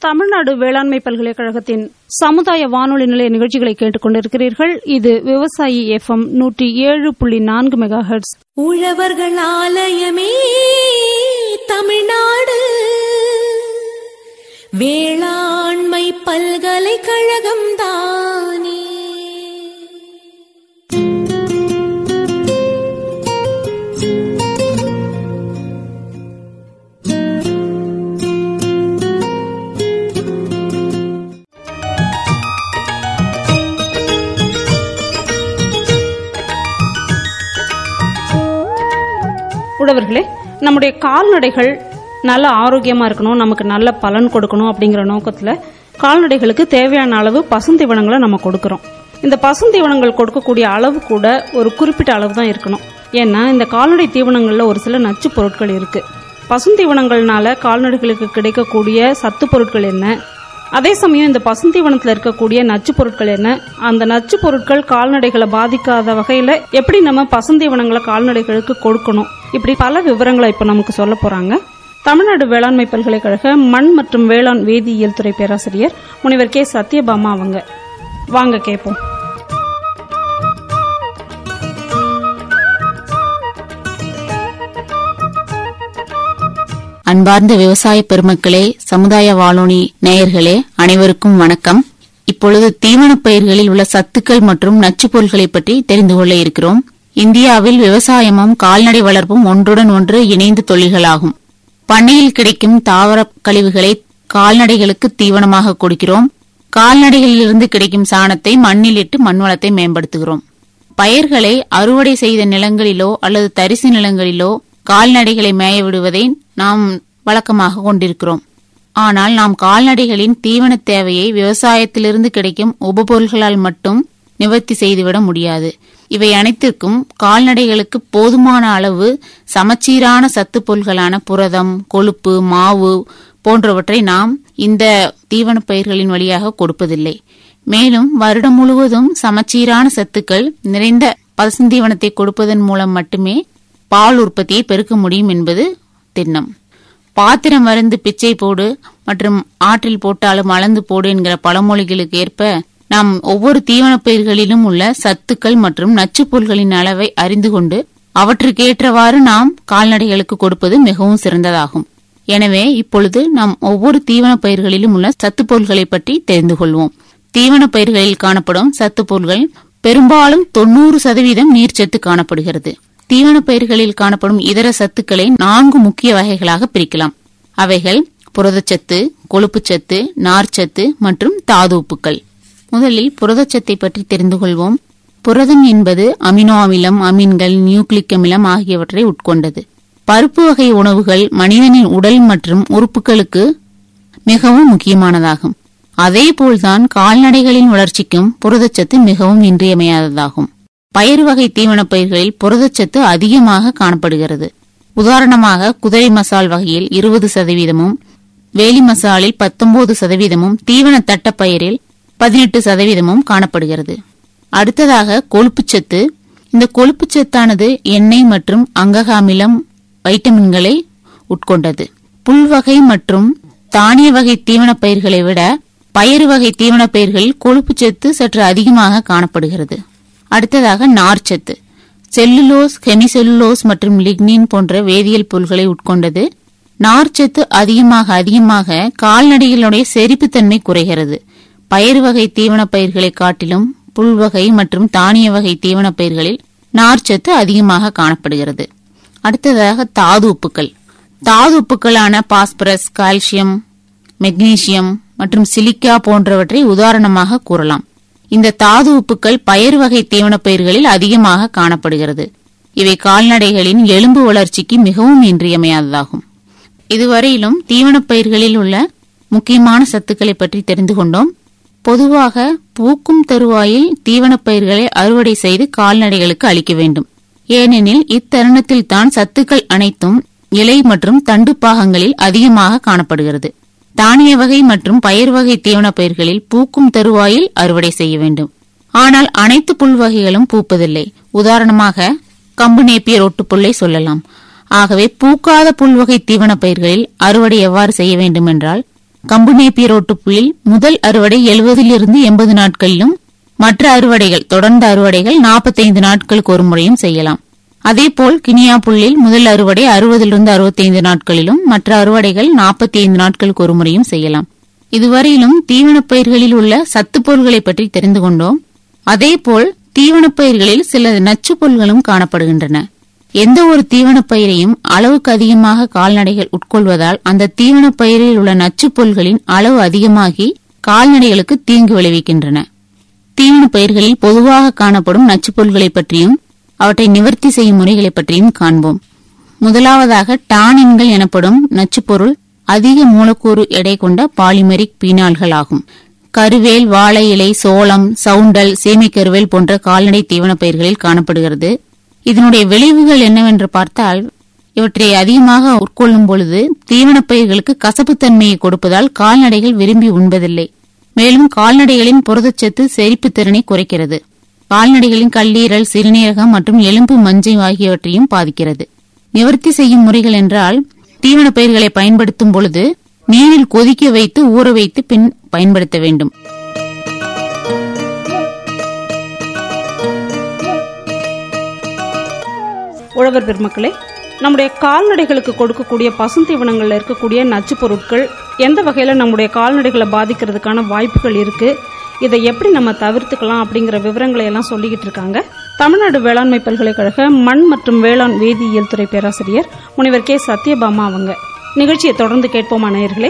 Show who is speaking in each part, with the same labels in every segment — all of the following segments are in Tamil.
Speaker 1: தமிழ்நாடு வேளாண்மை பல்கலைக்கழகத்தின் சமுதாய வானொலி நிலைய நிகழ்ச்சிகளை கேட்டுக் கொண்டிருக்கிறீர்கள் இது விவசாயி எஃப்எம் நூற்றி ஏழு புள்ளி நான்கு மெகா ஹெர்ட்ஸ்
Speaker 2: உழவர்கள் ஆலயமே தமிழ்நாடு வேளாண்மை பல்கலைக்கழகம் தானே
Speaker 1: உழவர்களே நம்முடைய கால்நடைகள் நல்ல ஆரோக்கியமா இருக்கணும் நமக்கு நல்ல பலன் கொடுக்கணும் அப்படிங்கிற நோக்கத்துல கால்நடைகளுக்கு தேவையான அளவு பசுந்தீவனங்களை நம்ம கொடுக்கறோம் இந்த பசுந்தீவனங்கள் கொடுக்கக்கூடிய அளவு கூட ஒரு குறிப்பிட்ட அளவு தான் இருக்கணும் ஏன்னா இந்த கால்நடை தீவனங்கள்ல ஒரு சில நச்சு பொருட்கள் இருக்கு பசுந்தீவனங்கள்னால கால்நடைகளுக்கு கிடைக்கக்கூடிய சத்து பொருட்கள் என்ன அதே சமயம் இந்த பசுந்தீவனத்தில் இருக்கக்கூடிய நச்சு பொருட்கள் என்ன அந்த நச்சு பொருட்கள் கால்நடைகளை பாதிக்காத வகையில எப்படி நம்ம பசுந்தீவனங்களை கால்நடைகளுக்கு கொடுக்கணும் இப்படி பல விவரங்களை இப்ப நமக்கு சொல்ல போறாங்க தமிழ்நாடு வேளாண்மை பல்கலைக்கழக மண் மற்றும் வேளாண் வேதியியல் துறை பேராசிரியர் முனைவர் கே சத்யபாமா அவங்க வாங்க கேட்போம்
Speaker 3: அன்பார்ந்த விவசாய பெருமக்களே சமுதாய வானொலி நேயர்களே அனைவருக்கும் வணக்கம் இப்பொழுது தீவனப் பயிர்களில் உள்ள சத்துக்கள் மற்றும் நச்சுப் பொருள்களை பற்றி தெரிந்து கொள்ள இருக்கிறோம் இந்தியாவில் விவசாயமும் கால்நடை வளர்ப்பும் ஒன்றுடன் ஒன்று இணைந்த தொழில்களாகும் பண்ணையில் கிடைக்கும் தாவர கழிவுகளை கால்நடைகளுக்கு தீவனமாக கொடுக்கிறோம் கால்நடைகளிலிருந்து கிடைக்கும் சாணத்தை மண்ணில் இட்டு மண்வளத்தை மேம்படுத்துகிறோம் பயிர்களை அறுவடை செய்த நிலங்களிலோ அல்லது தரிசு நிலங்களிலோ கால்நடைகளை மேய விடுவதை நாம் வழக்கமாக கொண்டிருக்கிறோம் ஆனால் நாம் கால்நடைகளின் தீவன தேவையை விவசாயத்திலிருந்து கிடைக்கும் உபபொருள்களால் மட்டும் நிவர்த்தி செய்துவிட முடியாது இவை அனைத்திற்கும் கால்நடைகளுக்கு போதுமான அளவு சமச்சீரான சத்துப் பொருள்களான புரதம் கொழுப்பு மாவு போன்றவற்றை நாம் இந்த தீவனப் பயிர்களின் வழியாக கொடுப்பதில்லை மேலும் வருடம் முழுவதும் சமச்சீரான சத்துக்கள் நிறைந்த பசுந்தீவனத்தை கொடுப்பதன் மூலம் மட்டுமே பால் உற்பத்தியை பெருக்க முடியும் என்பது திண்ணம் பாத்திரம் மருந்து பிச்சை போடு மற்றும் ஆற்றில் போட்டாலும் அளந்து போடு என்கிற பழமொழிகளுக்கு ஏற்ப நாம் ஒவ்வொரு தீவனப் பயிர்களிலும் உள்ள சத்துக்கள் மற்றும் நச்சுப் பொருள்களின் அளவை அறிந்து கொண்டு அவற்றுக்கேற்றவாறு நாம் கால்நடைகளுக்கு கொடுப்பது மிகவும் சிறந்ததாகும் எனவே இப்பொழுது நாம் ஒவ்வொரு தீவனப் பயிர்களிலும் உள்ள சத்துப் பொருள்களை பற்றி தெரிந்து கொள்வோம் தீவனப் பயிர்களில் காணப்படும் சத்துப் பொருள்கள் பெரும்பாலும் தொண்ணூறு சதவீதம் நீர்ச்சத்து காணப்படுகிறது தீவனப் பயிர்களில் காணப்படும் இதர சத்துக்களை நான்கு முக்கிய வகைகளாக பிரிக்கலாம் அவைகள் புரதச்சத்து கொழுப்புச்சத்து நார்ச்சத்து மற்றும் தாது உப்புக்கள் முதலில் புரதச்சத்தை பற்றி தெரிந்து கொள்வோம் புரதம் என்பது அமினோ அமிலம் அமீன்கள் நியூக்ளிக் அமிலம் ஆகியவற்றை உட்கொண்டது பருப்பு வகை உணவுகள் மனிதனின் உடல் மற்றும் உறுப்புகளுக்கு மிகவும் முக்கியமானதாகும் அதேபோல்தான் கால்நடைகளின் வளர்ச்சிக்கும் புரதச்சத்து மிகவும் இன்றியமையாததாகும் பயிர் வகை தீவனப் பயிர்களில் புரதச்சத்து அதிகமாக காணப்படுகிறது உதாரணமாக குதிரை மசால் வகையில் இருபது சதவீதமும் வேலி மசாலில் பத்தொன்பது சதவீதமும் தீவன தட்டப்பயிரில் பதினெட்டு சதவீதமும் காணப்படுகிறது அடுத்ததாக கொழுப்புச்சத்து இந்த கொழுப்புச்சத்தானது எண்ணெய் மற்றும் அங்கக அமிலம் வைட்டமின்களை உட்கொண்டது புல்வகை மற்றும் தானிய வகை தீவனப் பயிர்களை விட பயறு வகை தீவனப் பயிர்களில் கொழுப்புச்சத்து சற்று அதிகமாக காணப்படுகிறது அடுத்ததாக நார்ச்சத்து செல்லுலோஸ் ஹெமிசெல்லுலோஸ் மற்றும் லிக்னின் போன்ற வேதியியல் பொருள்களை உட்கொண்டது நார்ச்சத்து அதிகமாக அதிகமாக கால்நடைகளுடைய செரிப்புத்தன்மை குறைகிறது பயிர் வகை தீவனப் பயிர்களை காட்டிலும் புல்வகை மற்றும் தானிய வகை தீவனப் பயிர்களில் நார்ச்சத்து அதிகமாக காணப்படுகிறது அடுத்ததாக தாது உப்புக்கள் தாது உப்புக்களான பாஸ்பரஸ் கால்சியம் மெக்னீசியம் மற்றும் சிலிக்கா போன்றவற்றை உதாரணமாக கூறலாம் இந்த தாது உப்புக்கள் பயிர் வகை தீவனப் பயிர்களில் அதிகமாக காணப்படுகிறது இவை கால்நடைகளின் எலும்பு வளர்ச்சிக்கு மிகவும் இன்றியமையாததாகும் இதுவரையிலும் தீவனப் பயிர்களில் உள்ள முக்கியமான சத்துக்களை பற்றி தெரிந்து கொண்டோம் பொதுவாக பூக்கும் தருவாயில் தீவனப் பயிர்களை அறுவடை செய்து கால்நடைகளுக்கு அளிக்க வேண்டும் ஏனெனில் இத்தருணத்தில் தான் சத்துக்கள் அனைத்தும் இலை மற்றும் தண்டு பாகங்களில் அதிகமாக காணப்படுகிறது தானிய வகை மற்றும் பயிர் வகை தீவனப் பயிர்களில் பூக்கும் தருவாயில் அறுவடை செய்ய வேண்டும் ஆனால் அனைத்து புல் வகைகளும் பூப்பதில்லை உதாரணமாக கம்பு நேப்பியர் ஒட்டுப்புல்லை சொல்லலாம் ஆகவே பூக்காத புல்வகை தீவனப் பயிர்களில் அறுவடை எவ்வாறு செய்ய வேண்டும் என்றால் கம்பு நேப்பியர் ஒட்டுப்புல்லில் முதல் அறுவடை எழுபதிலிருந்து எண்பது நாட்களிலும் மற்ற அறுவடைகள் தொடர்ந்த அறுவடைகள் 45 நாட்களுக்கு ஒரு முறையும் செய்யலாம் அதேபோல் கினியா புல்லில் முதல் அறுவடை அறுபதிலிருந்து அறுபத்தைந்து நாட்களிலும் மற்ற அறுவடைகள் 45 நாட்களுக்கு ஒரு முறையும் செய்யலாம் இதுவரையிலும் தீவனப் பயிர்களில் உள்ள சத்துப் பொருள்களை பற்றி தெரிந்து கொண்டோம் அதேபோல் தீவனப் பயிர்களில் சில நச்சுப் பொருள்களும் காணப்படுகின்றன எந்த ஒரு தீவனப் பயிரையும் அளவுக்கு அதிகமாக கால்நடைகள் உட்கொள்வதால் அந்த தீவனப் பயிரில் உள்ள நச்சுப் பொருள்களின் அளவு அதிகமாகி கால்நடைகளுக்கு தீங்கு விளைவிக்கின்றன தீவனப் பயிர்களில் பொதுவாக காணப்படும் நச்சுப் பொருள்களை பற்றியும் அவற்றை நிவர்த்தி செய்யும் முறைகளை பற்றியும் காண்போம் முதலாவதாக டானின்கள் எனப்படும் நச்சுப்பொருள் அதிக மூலக்கூறு எடை கொண்ட பாலிமெரிக் பீனால்கள் ஆகும் கருவேல் வாழை இலை சோளம் சவுண்டல் சேமிக்கருவேல் போன்ற கால்நடை தீவனப் பயிர்களில் காணப்படுகிறது இதனுடைய விளைவுகள் என்னவென்று பார்த்தால் இவற்றை அதிகமாக உட்கொள்ளும் பொழுது தீவனப் பயிர்களுக்கு கசப்புத்தன்மையை கொடுப்பதால் கால்நடைகள் விரும்பி உண்பதில்லை மேலும் கால்நடைகளின் புரதச்சத்து செரிப்பு திறனை குறைக்கிறது கால்நடைகளின் கல்லீரல் சிறுநீரகம் மற்றும் எலும்பு மஞ்சை ஆகியவற்றையும் பாதிக்கிறது நிவர்த்தி செய்யும் முறைகள் என்றால் தீவனப் பயிர்களை பயன்படுத்தும் பொழுது நீரில் கொதிக்க வைத்து ஊற வைத்து பின் பயன்படுத்த வேண்டும்
Speaker 1: உழவர் பெருமக்களே நம்முடைய கால்நடைகளுக்கு கொடுக்கக்கூடிய பசுந்தீவனங்கள்ல இருக்கக்கூடிய நச்சுப் பொருட்கள் எந்த வகையில நம்முடைய கால்நடைகளை பாதிக்கிறதுக்கான வாய்ப்புகள் இருக்கு இதை எப்படி நம்ம தவிர்த்துக்கலாம் அப்படிங்கிற விவரங்களை எல்லாம் சொல்லிக்கிட்டு இருக்காங்க தமிழ்நாடு வேளாண்மை பல்கலைக்கழக மண் மற்றும் வேளாண் வேதியியல் துறை பேராசிரியர் முனைவர் கே சத்யபாமா அவங்க நிகழ்ச்சியை தொடர்ந்து கேட்போமா நேயர்களே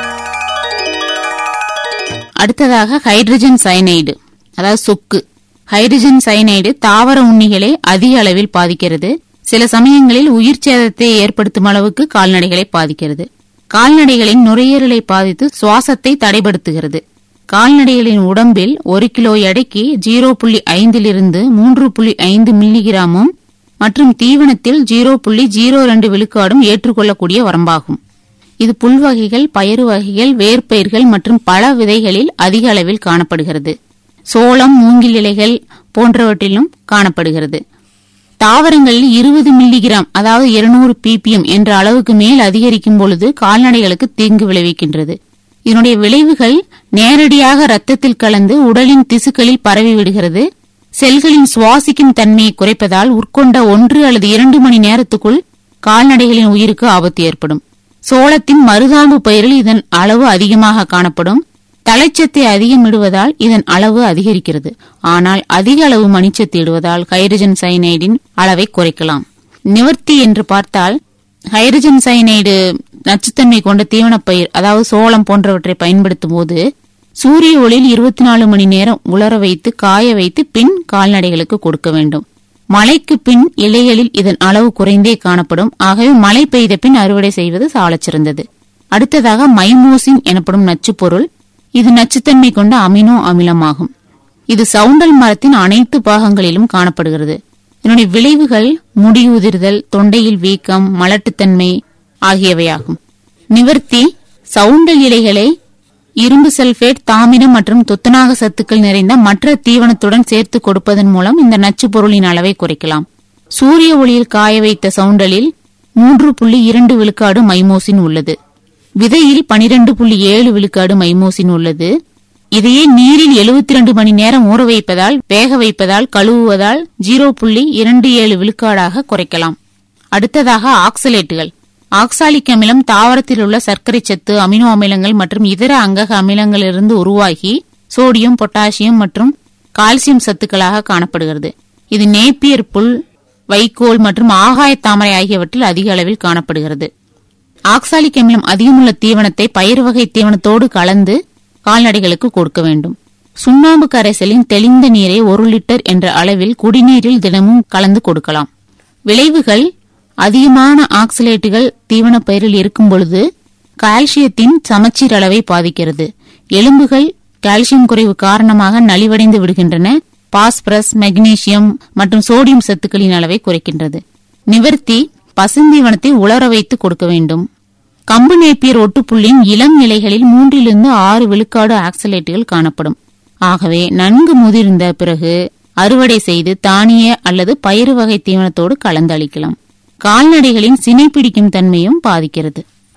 Speaker 3: அடுத்ததாக ஹைட்ரஜன் சயனைடு அதாவது சொக்கு ஹைட்ரஜன் சயனைடு தாவர உண்ணிகளை அதிக அளவில் பாதிக்கிறது சில சமயங்களில் உயிர் சேதத்தை ஏற்படுத்தும் அளவுக்கு கால்நடைகளை பாதிக்கிறது கால்நடைகளின் நுரையீரலை பாதித்து சுவாசத்தை தடைப்படுத்துகிறது கால்நடைகளின் உடம்பில் ஒரு கிலோ எடைக்கு ஜீரோ புள்ளி ஐந்திலிருந்து மூன்று புள்ளி ஐந்து மில்லிகிராமும் மற்றும் தீவனத்தில் ஜீரோ புள்ளி ஜீரோ ரெண்டு விழுக்காடும் ஏற்றுக்கொள்ளக்கூடிய வரம்பாகும் இது புல் வகைகள் பயறு வகைகள் வேர்ப்பயிர்கள் மற்றும் பல விதைகளில் அதிக அளவில் காணப்படுகிறது சோளம் மூங்கில் இலைகள் போன்றவற்றிலும் காணப்படுகிறது தாவரங்களில் இருபது மில்லிகிராம் அதாவது இருநூறு பிபிஎம் என்ற அளவுக்கு மேல் அதிகரிக்கும் பொழுது கால்நடைகளுக்கு தீங்கு விளைவிக்கின்றது இதனுடைய விளைவுகள் நேரடியாக இரத்தத்தில் கலந்து உடலின் திசுக்களில் பரவி விடுகிறது செல்களின் சுவாசிக்கும் தன்மையை குறைப்பதால் உட்கொண்ட ஒன்று அல்லது இரண்டு மணி நேரத்துக்குள் கால்நடைகளின் உயிருக்கு ஆபத்து ஏற்படும் சோளத்தின் மருதாம்பு பயிரில் இதன் அளவு அதிகமாக காணப்படும் தலைச்சத்தை அதிகம் இடுவதால் இதன் அளவு அதிகரிக்கிறது ஆனால் அதிக அளவு மணிச்சத்து இடுவதால் ஹைட்ரஜன் சயனைடின் அளவை குறைக்கலாம் நிவர்த்தி என்று பார்த்தால் ஹைட்ரஜன் சயனைடு நச்சுத்தன்மை கொண்ட தீவனப் பயிர் அதாவது சோளம் போன்றவற்றை பயன்படுத்தும் போது சூரிய ஒளியில் இருபத்தி நாலு மணி நேரம் உலர வைத்து காய வைத்து பின் கால்நடைகளுக்கு கொடுக்க வேண்டும் மழைக்கு பின் இலைகளில் இதன் அளவு குறைந்தே காணப்படும் ஆகவே மழை பெய்த பின் அறுவடை செய்வது சாலச் சிறந்தது அடுத்ததாக மைமோசின் எனப்படும் நச்சுப் பொருள் இது நச்சுத்தன்மை கொண்ட அமினோ அமிலமாகும் இது சவுண்டல் மரத்தின் அனைத்து பாகங்களிலும் காணப்படுகிறது இதனுடைய விளைவுகள் முடி உதிர்தல் தொண்டையில் வீக்கம் மலட்டுத்தன்மை ஆகியவையாகும் நிவர்த்தி சவுண்டல் இலைகளை இரும்பு சல்பேட் தாமிரம் மற்றும் துத்தநாக சத்துக்கள் நிறைந்த மற்ற தீவனத்துடன் சேர்த்து கொடுப்பதன் மூலம் இந்த நச்சுப் பொருளின் அளவை குறைக்கலாம் சூரிய ஒளியில் காய வைத்த சவுண்டலில் மூன்று புள்ளி இரண்டு விழுக்காடு மைமோசின் உள்ளது விதையில் பனிரெண்டு புள்ளி ஏழு விழுக்காடு மைமோசின் உள்ளது இதையே நீரில் எழுபத்தி ரெண்டு மணி நேரம் ஊற வைப்பதால் வேக வைப்பதால் கழுவுவதால் ஜீரோ புள்ளி இரண்டு ஏழு விழுக்காடாக குறைக்கலாம் அடுத்ததாக ஆக்சலேட்டுகள் ஆக்சாலிக் அமிலம் தாவரத்தில் உள்ள சர்க்கரை சத்து அமினோ அமிலங்கள் மற்றும் இதர அங்கக அமிலங்களிலிருந்து உருவாகி சோடியம் பொட்டாசியம் மற்றும் கால்சியம் சத்துக்களாக காணப்படுகிறது இது நேப்பியர் புல் வைக்கோல் மற்றும் ஆகாய தாமரை ஆகியவற்றில் அதிக அளவில் காணப்படுகிறது ஆக்சாலிக் அமிலம் அதிகமுள்ள தீவனத்தை பயிர் வகை தீவனத்தோடு கலந்து கால்நடைகளுக்கு கொடுக்க வேண்டும் சுண்ணாம்பு கரைசலின் தெளிந்த நீரை ஒரு லிட்டர் என்ற அளவில் குடிநீரில் தினமும் கலந்து கொடுக்கலாம் விளைவுகள் அதிகமான ஆக்சலேட்டுகள் தீவனப் பயிரில் இருக்கும் பொழுது கால்சியத்தின் சமச்சீர் அளவை பாதிக்கிறது எலும்புகள் கால்சியம் குறைவு காரணமாக நலிவடைந்து விடுகின்றன பாஸ்பரஸ் மெக்னீசியம் மற்றும் சோடியம் சத்துக்களின் அளவை குறைக்கின்றது நிவர்த்தி பசுந்தீவனத்தை உலர வைத்து கொடுக்க வேண்டும் கம்பு நேப்பியர் ஒட்டுப்புள்ளின் இளம் இலைகளில் மூன்றிலிருந்து ஆறு விழுக்காடு ஆக்சலேட்டுகள் காணப்படும் ஆகவே நன்கு முதிர்ந்த பிறகு அறுவடை செய்து தானிய அல்லது பயிறு வகை தீவனத்தோடு கலந்து அளிக்கலாம் கால்நடைகளின் சினை பிடிக்கும் தன்மையும் பாதிக்கிறது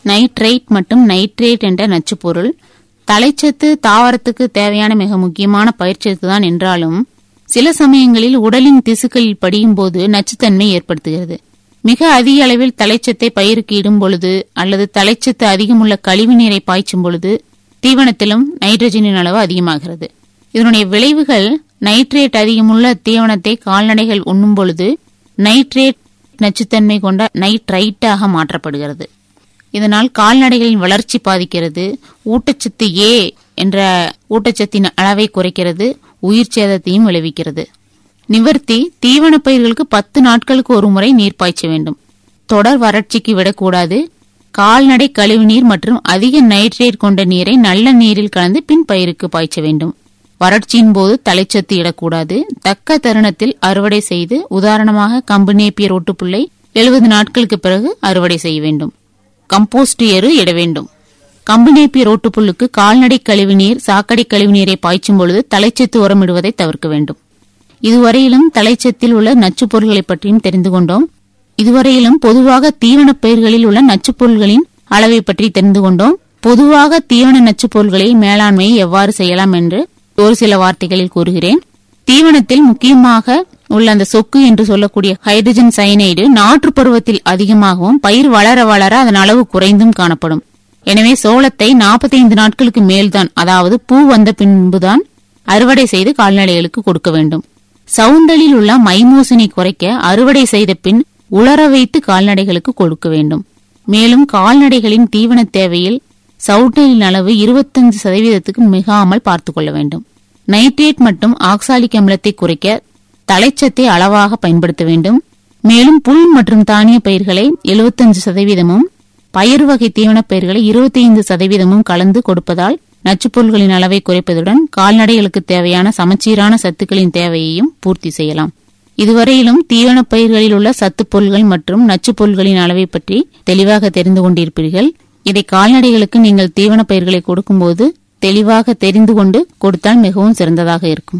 Speaker 3: நைட்ரைட் மற்றும் நைட்ரேட் என்ற நச்சுப்பொருள் தலைச்சத்து தாவரத்துக்கு தேவையான மிக முக்கியமான பயிர்ச்சத்து தான் என்றாலும் சில சமயங்களில் உடலின் திசுக்களில் படியும் போது நச்சுத்தன்மை ஏற்படுத்துகிறது மிக அதிக அளவில் தலைச்சத்தை பயிருக்கு இடும் பொழுது அல்லது தலைச்சத்து அதிகமுள்ள கழிவு நீரை பாய்ச்சும் பொழுது தீவனத்திலும் நைட்ரஜனின் அளவு அதிகமாகிறது இதனுடைய விளைவுகள் நைட்ரேட் அதிகமுள்ள தீவனத்தை கால்நடைகள் உண்ணும் பொழுது நைட்ரேட் நச்சுத்தன்மை கொண்ட நைட்ரைட்டாக மாற்றப்படுகிறது இதனால் கால்நடைகளின் வளர்ச்சி பாதிக்கிறது ஊட்டச்சத்து ஏ என்ற ஊட்டச்சத்தின் அளவை குறைக்கிறது உயிர் சேதத்தையும் விளைவிக்கிறது நிவர்த்தி தீவன பயிர்களுக்கு பத்து நாட்களுக்கு ஒரு முறை நீர் பாய்ச்ச வேண்டும் தொடர் வறட்சிக்கு விடக்கூடாது கால்நடை கழிவுநீர் மற்றும் அதிக நைட்ரேட் கொண்ட நீரை நல்ல நீரில் கலந்து பின் பயிருக்கு பாய்ச்ச வேண்டும் வறட்சியின் போது தலைச்சத்து இடக்கூடாது தக்க தருணத்தில் அறுவடை செய்து உதாரணமாக கம்பு நேப்பியர் ஒட்டுப்புள்ளை எழுபது நாட்களுக்கு பிறகு அறுவடை செய்ய வேண்டும் கம்போஸ்ட் எரு இட வேண்டும் கம்பு நேப்பியர் ஓட்டுப்புல்லுக்கு கால்நடை கழிவுநீர் சாக்கடை கழிவுநீரை பாய்ச்சும் பொழுது தலைச்சத்து உரமிடுவதை தவிர்க்க வேண்டும் இதுவரையிலும் தலைச்சத்தில் உள்ள நச்சுப் பொருள்களை பற்றியும் தெரிந்து கொண்டோம் இதுவரையிலும் பொதுவாக தீவனப் பயிர்களில் உள்ள நச்சுப் பொருள்களின் அளவை பற்றி தெரிந்து கொண்டோம் பொதுவாக தீவன நச்சுப் பொருள்களை மேலாண்மையை எவ்வாறு செய்யலாம் என்று ஒரு சில வார்த்தைகளில் கூறுகிறேன் தீவனத்தில் முக்கியமாக உள்ள அந்த சொக்கு என்று சொல்லக்கூடிய ஹைட்ரஜன் சயனைடு நாற்று பருவத்தில் அதிகமாகவும் பயிர் வளர வளர அதன் அளவு குறைந்தும் காணப்படும் எனவே சோளத்தை 45 நாட்களுக்கு மேல்தான் அதாவது பூ வந்த பின்புதான் அறுவடை செய்து கால்நடைகளுக்கு கொடுக்க வேண்டும் சவுண்டலில் உள்ள மைமோசனை குறைக்க அறுவடை செய்த பின் உலர வைத்து கால்நடைகளுக்கு கொடுக்க வேண்டும் மேலும் கால்நடைகளின் தீவன தேவையில் சவுண்டலின் அளவு 25% சதவீதத்துக்கு மிகாமல் பார்த்துக் கொள்ள வேண்டும் நைட்ரேட் மற்றும் ஆக்சாலிக் அமிலத்தை குறைக்க தலைச்சத்தை அளவாக பயன்படுத்த வேண்டும் மேலும் புல் மற்றும் தானிய பயிர்களை 75% சதவீதமும் பயிர் வகை தீவனப் பயிர்களை 25% சதவீதமும் கலந்து கொடுப்பதால் நச்சுப்பொருள்களின் அளவை குறைப்பதுடன் கால்நடைகளுக்கு தேவையான சமச்சீரான சத்துக்களின் தேவையையும் பூர்த்தி செய்யலாம் இதுவரையிலும் தீவனப் பயிர்களில் உள்ள சத்துப் பொருள்கள் மற்றும் நச்சுப் பொருள்களின் அளவை பற்றி தெளிவாக தெரிந்து கொண்டிருப்பீர்கள் இதை கால்நடைகளுக்கு நீங்கள் தீவனப் பயிர்களை கொடுக்கும்போது தெளிவாக தெரிந்து கொண்டு கொடுத்தால் மிகவும் சிறந்ததாக இருக்கும்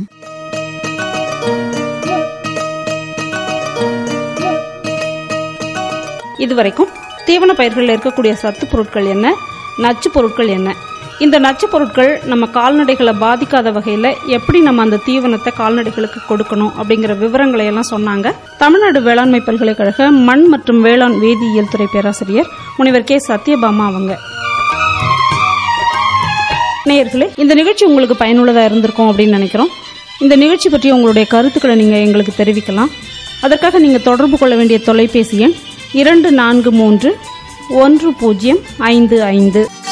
Speaker 1: இதுவரைக்கும் தீவன பயிர்களில் இருக்கக்கூடிய சத்து பொருட்கள் என்ன நச்சு பொருட்கள் என்ன இந்த நச்சு பொருட்கள் நம்ம கால்நடைகளை பாதிக்காத வகையில் எப்படி நம்ம அந்த தீவனத்தை கால்நடைகளுக்கு கொடுக்கணும் அப்படிங்கிற விவரங்களை எல்லாம் சொன்னாங்க தமிழ்நாடு வேளாண்மை பல்கலைக்கழக மண் மற்றும் வேளாண் வேதியியல் துறை பேராசிரியர் முனைவர் கே சத்யபாமா அவங்க நேயர்களே இந்த நிகழ்ச்சி உங்களுக்கு பயனுள்ளதாக இருந்திருக்கும் அப்படின்னு நினைக்கிறோம் இந்த நிகழ்ச்சி பற்றி உங்களுடைய கருத்துக்களை நீங்கள் எங்களுக்கு தெரிவிக்கலாம் அதற்காக நீங்கள் தொடர்பு கொள்ள வேண்டிய தொலைபேசி எண் இரண்டு நான்கு மூன்று ஒன்று பூஜ்ஜியம் ஐந்து ஐந்து